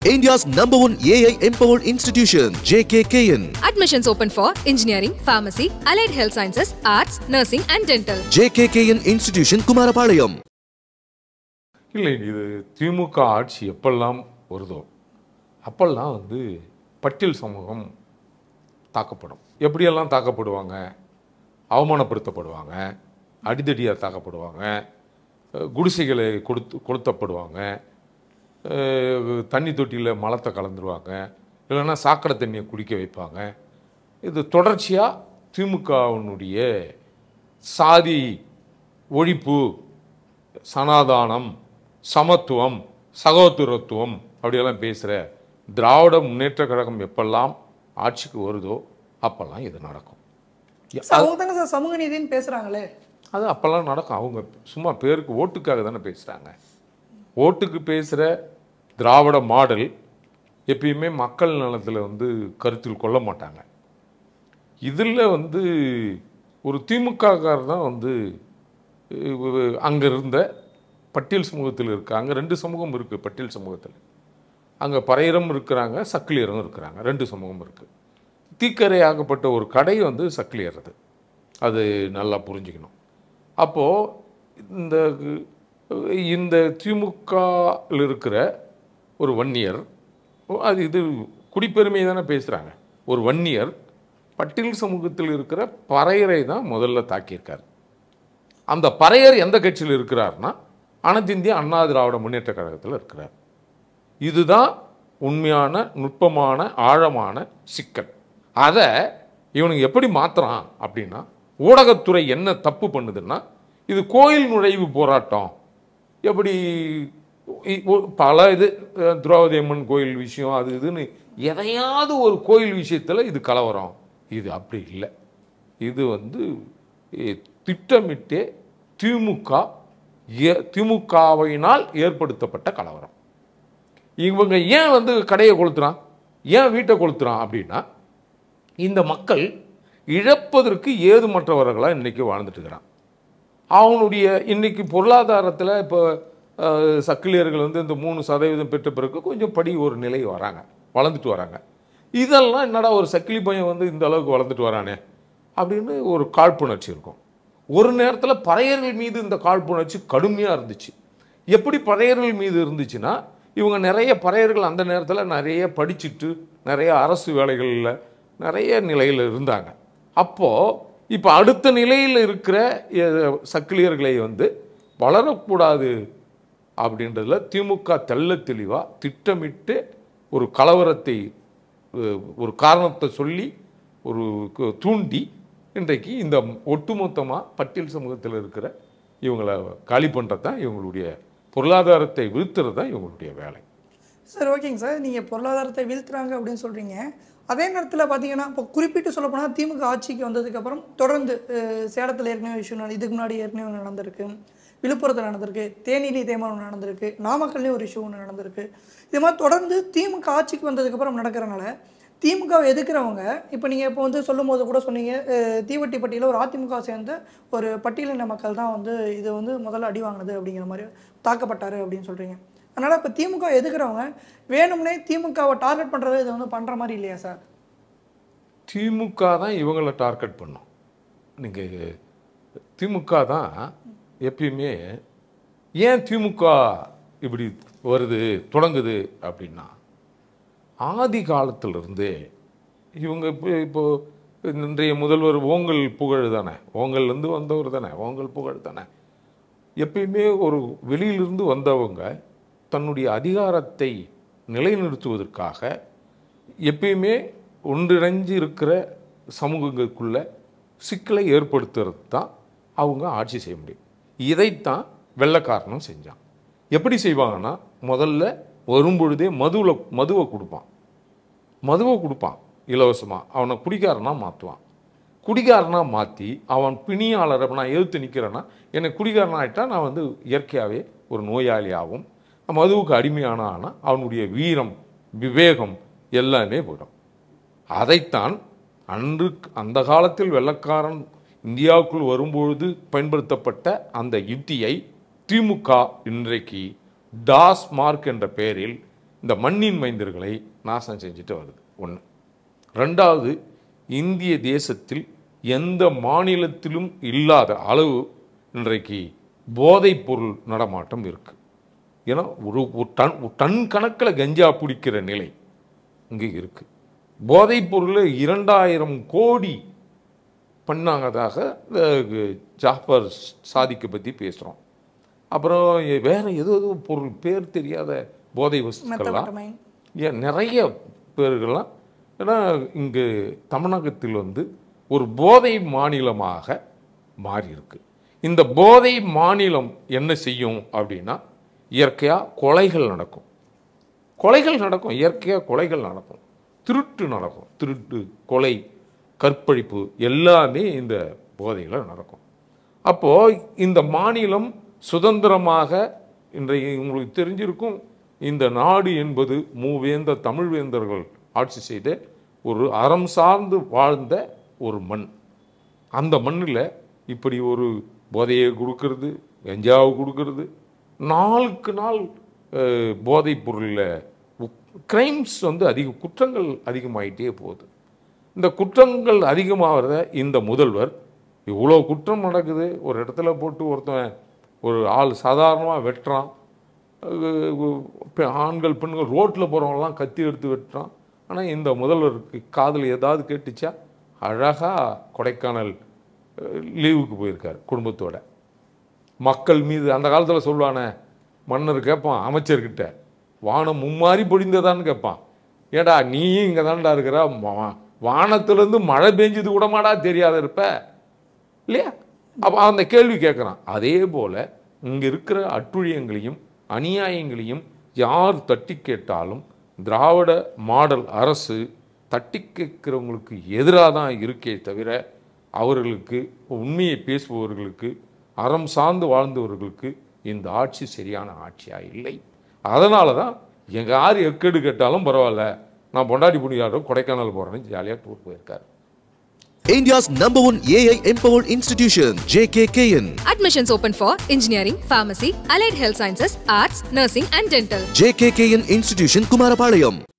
India's number one AI empowered institution, JKKN. Admissions open for engineering, pharmacy, allied health sciences, arts, nursing, and dental. JKKN Institution, Kumarapalayam. இல்லை இது திமுக ஆட்சி எப்பெல்லாம் வருதோ அப்பெல்லாம் வந்து பட்டியல் சமூகம் தாக்கப்படும் எப்படியெல்லாம் தாக்கப்படுவாங்க அவமானப்படுத்தப்படுவாங்க அடிதடியாக தாக்கப்படுவாங்க அஹ் குடிசைகளை கொடுத்து கொளுத்தப்படுவாங்க அஹ் தண்ணி தொட்டியில் மலத்தை கலந்துருவாங்க இல்லைன்னா சாக்கடை தண்ணியை குடிக்க வைப்பாங்க இது தொடர்ச்சியாக திமுகவினுடைய சாதி ஒழிப்பு சனாதானம் சமத்துவம் சகோதரத்துவம் அப்படியெல்லாம் பேசுகிற திராவிட முன்னேற்ற கழகம் எப்பெல்லாம் ஆட்சிக்கு வருதோ அப்பெல்லாம் இது நடக்கும் சார், அவங்க தானே சார் சமூக நீதின்னு பேசுறாங்களே அது அப்போல்லாம் நடக்கும் அவங்க சும்மா பேருக்கு ஓட்டுக்காக தானே பேசுகிறாங்க ஓட்டுக்கு பேசுகிற திராவிட மாடல் எப்பயுமே மக்கள் நலத்தில் வந்து கருத்தில் கொள்ள மாட்டாங்க இதில் வந்து ஒரு திமுககார் தான் வந்து அங்கே இருந்த பட்டியல் சமூகத்தில் இருக்கு அங்கே ரெண்டு சமூகம் இருக்குது பட்டியல் சமூகத்தில் அங்கே பறையரும் இருக்கிறாங்க சக்கிலியரும் இருக்கிறாங்க ரெண்டு சமூகம் இருக்குது தீக்கரையாகப்பட்ட ஒரு கடை வந்து சக்கிலியர் அது அது நல்லா புரிஞ்சுக்கணும் அப்போது இந்த இந்த திமுகவில் இருக்கிற ஒரு வன்னியர் அது இது குடிப்பெருமையை தானே பேசுகிறாங்க ஒரு வன்னியர் பட்டியல் சமூகத்தில் இருக்கிற பறையரை தான் முதல்ல தாக்கியிருக்கார் அந்த பறையர் எந்த கட்சியில் இருக்கிறார்னா அனைத்து இந்திய அண்ணா திராவிட முன்னேற்ற கழகத்தில் இருக்கிறார் இதுதான் உண்மையான நுட்பமான ஆழமான சிக்கல் அதை இவனுக்கு எப்படி மாத்துறான் அப்படின்னா ஊடகத்துறை என்ன தப்பு பண்ணுதுன்னா இது கோயில் நுழைவு போராட்டம் எப்படி இ- ஒ- பல இது அஹ், திரௌபதி அம்மன் கோயில் விஷயம் அது இதுன்னு எதையாவது ஒரு கோயில் விஷயத்தில் இது கலவரம் இது அப்படி இல்லை இது வந்து எ, திட்டமிட்டே திமுக ஏ- திமுகவினால் ஏற்படுத்தப்பட்ட கலவரம் இவங்க ஏன் வந்து கடையை கொளுத்துறான் ஏன் வீட்டை கொளுத்துறான் அப்படின்னா இந்த மக்கள் இழப்பதற்கு ஏதுமற்றவர்களாக இன்னைக்கு வாழ்ந்துட்டு இருக்கிறான் அவனுடைய இன்னைக்கு பொருளாதாரத்தில் இப்போ அஹ், சக்கிலியர்கள் வந்து இந்த மூணு சதவீதம் பெற்ற பிறகு கொஞ்சம் படி ஒரு நிலை வராங்க வளர்ந்துட்டு வராங்க இதெல்லாம் என்னடா ஒரு சக்கிலி பையன் வந்து இந்த அளவுக்கு வளர்ந்துட்டு வரானே அப்படின்னு ஒரு காழ்ப்புணர்ச்சி இருக்கும் ஒரு நேரத்தில் பறையர்கள் மீது இந்த காழ்ப்புணர்ச்சி கடுமையாக இருந்துச்சு எப்படி பறையர்கள் மீது இருந்துச்சுன்னா இவங்க நிறைய பறையர்கள் அந்த நேரத்தில் நிறைய படிச்சுட்டு நிறைய அரசு வேலைகளில் நிறைய நிலையில் இருந்தாங்க அப்போது இப்போ அடுத்த நிலையில் இருக்கிற அஹ், சக்கிலியர்களை வந்து வளரக்கூடாது அப்படின்றதுல திமுக தெள்ள தெளிவாக திட்டமிட்டு ஒரு கலவரத்தை அஹ், ஒரு காரணத்தை சொல்லி ஒரு கு- தூண்டி இன்றைக்கு இந்த ஒட்டுமொத்தமாக பட்டியல் சமூகத்தில் இருக்கிற இவங்களை காலி பண்ணுறது தான் இவங்களுடைய பொருளாதாரத்தை வீழ்த்துறது தான் இவங்களுடைய வேலை சார் ஓகேங்க சார் நீங்கள் பொருளாதாரத்தை வீழ்த்துறாங்க அப்படின்னு சொல்கிறீங்க அதே நேரத்தில் பார்த்தீங்கன்னா இப்போ குறிப்பிட்டு சொல்லப்போனால் திமுக ஆட்சிக்கு வந்ததுக்கப்புறம் தொடர்ந்து அஹ், சேலத்தில் ஏற்கனவே இஷ்யூ இதுக்கு முன்னாடி ஏற்கனவே ஒன்று நடந்திருக்கு விழுப்புரத்தில் நடந்திருக்கு தேனியிலே தேர்தல் நடந்திருக்கு நாமக்கல்லையும் ஒரு இஷ்யூ ஒன்று நடந்திருக்கு இது மாதிரி தொடர்ந்து திமுக ஆட்சிக்கு வந்ததுக்கப்புறம் நடக்கிறனால திமுகவை எதிர்க்கிறவங்க இப்போ நீங்கள் இப்போ வந்து சொல்லும்போது கூட சொன்னீங்க அஹ், தீவட்டிப்பட்டியில் ஒரு அதிமுக சேர்ந்த ஒரு பட்டியலின மக்கள் தான் வந்து இது வந்து முதல்ல அடி வாங்கினது அப்படிங்கிற மாதிரி தாக்கப்பட்டாரு அப்படின்னு சொல்கிறீங்க அதனால் இப்போ திமுக எதுக்குறவங்க வேணும்னே திமுகவை டார்கெட் பண்ணுறது இதை வந்து பண்ணுற மாதிரி இல்லையா சார் திமுக தான் இவங்களை டார்கெட் பண்ணும் நீங்கள் திமுக தான் எப்பயுமே ஏன் திமுக இப்படி வருது தொடங்குது அப்படின்னா ஆதி காலத்திலிருந்தே இவங்க இப்போ இப்போ இன்றைய முதல்வர் ஓங்கல் புகழ் தானே ஓங்கல்லேருந்து வந்தவர் தானே ஓங்கல் புகழ் தானே எப்பயுமே ஒரு வெளியிலிருந்து வந்தவங்க தன்னுடைய அதிகாரத்தை நிலைநிறுத்துவதற்காக எப்பயுமே ஒன்றிணைஞ்சு இருக்கிற சமூகங்களுக்குள்ள சிக்கலை ஏற்படுத்துறது தான் அவங்க ஆட்சி செய்ய முடியும் இதைத்தான் வெள்ளைக்காரனும் செஞ்சான் எப்படி செய்வாங்கன்னா முதல்ல வரும்பொழுதே மதுவில் மதுவை கொடுப்பான் மதுவை கொடுப்பான் இலவசமாக அவனை குடிகாரனா மாற்றுவான் குடிகாரனா மாற்றி அவன் பிணியாளரை நான் எதிர்த்து நிற்கிறேன்னா என்னை குடிகாரனா ஆயிட்டா நான் வந்து இயற்கையாகவே ஒரு நோயாளியாகவும் மதுவுக்கு அடிமையானானா அவனுடைய வீரம் விவேகம் எல்லாமே போயிடும் அதைத்தான் அன்று அந்த காலத்தில் வெள்ளக்காரன் இந்தியாவுக்குள் வரும்பொழுது பயன்படுத்தப்பட்ட அந்த யுத்தியை திமுக இன்றைக்கு டாஸ் மார்க் என்ற பெயரில் இந்த மண்ணின் மைந்தர்களை நாசம் செஞ்சுட்டு வருது ஒன்று ரெண்டாவது இந்திய தேசத்தில் எந்த மாநிலத்திலும் இல்லாத அளவு இன்றைக்கு போதைப் பொருள் நடமாட்டம் இருக்கு ஏன்னா ஒரு ஒரு டன் ஒரு டன் கணக்கில் கஞ்சா பிடிக்கிற நிலை இங்கே இருக்கு போதைப் பொருள் இரண்டாயிரம் கோடி பண்ணாங்கதாக இந்த ஜாஃபர் சாதிக்கை பற்றி பேசுகிறோம் அப்புறம் எ- வேற ஏதோ ஏதோ பொருள் பேர் தெரியாத போதை வஸ்துக்கள்லாம் மெத்தமெட்டமைன் ஏன் நிறைய பேர்கள்லாம் ஏன்னா இங்கு தமிழகத்தில் வந்து ஒரு போதை மாநிலமாக மாறி இருக்கு இந்த போதை மாநிலம் என்ன செய்யும் அப்படின்னா இயற்கையாக கொலைகள் நடக்கும் கொலைகள் நடக்கும் இயற்கையாக கொலைகள் நடக்கும் திருட்டு நடக்கும் திருட்டு கொலை கற்பழிப்பு எல்லாமே இந்த போதையில் நடக்கும் அப்போது இந்த மாநிலம் சுதந்திரமாக இன்றைக்கு உங்களுக்கு தெரிஞ்சிருக்கும் இந்த நாடு என்பது மூவேந்த தமிழ் வேந்தர்கள் ஆட்சி செய்த ஒரு அறம் சார்ந்து வாழ்ந்த ஒரு மண் அந்த மண்ணில் இப்படி ஒரு போதையை கொடுக்கறது கஞ்சாவை கொடுக்கறது நாளுக்கு நாள் அஹ், போதைப் பொருளில் கிரைம்ஸ் வந்து அதிக குற்றங்கள் அதிகமாயிட்டே போகுது இந்த குற்றங்கள் அதிகமாகிறத இந்த முதல்வர் இவ்வளோ குற்றம் நடக்குது ஒரு இடத்துல போட்டு ஒருத்தன் ஒரு ஆள் சாதாரணமாக வெட்டுறான் அஹ் பெ- ஆண்கள் பெண்கள் ரோட்டில் போகிறவங்களாம் கத்தி எடுத்து வெட்டுறான் ஆனால் இந்த முதல்வருக்கு காதில் ஏதாவது கேட்டுச்சா அழகாக கொடைக்கானல் அஹ், லீவுக்கு போயிருக்கார் குடும்பத்தோட மக்கள் மீது அந்த காலத்தில் சொல்லுவானே மன்னர் கேட்பான் அமைச்சர்கிட்ட வானம் மும்மாறி பொழிந்ததான்னு கேட்பான் ஏடா நீயும் இங்கே தான்டா இருக்கிற வா- வானத்திலேருந்து மழை பெஞ்சது கூடமாடா தெரியாத இருப்ப இல்லையா அப்போ அந்த கேள்வி கேட்குறான் அதே போல் இங்கே இருக்கிற அட்டுழியங்களையும் அநியாயங்களையும் யார் தட்டி கேட்டாலும் திராவிட மாடல் அரசு தட்டி கேட்கிறவங்களுக்கு எதிராக தான் இருக்கே தவிர அவர்களுக்கு உண்மையை பேசுபவர்களுக்கு அறம் சார்ந்து வாழ்ந்தவர்களுக்கு இந்த ஆட்சி சரியான ஆட்சியாக இல்லை அதனால தான் எங்கள் யார் எக்கேடு கேட்டாலும் பரவாயில்ல நான் பொண்டாடி புடியாரோ கொடைக்கானல் போகிறேன்னு ஜாலியாக டூர் போயிருக்காரு India's number one AI empowered institution, JKKN. Admissions open for engineering, pharmacy, allied health sciences, arts, nursing, and dental. JKKN Institution, Kumarapalayam.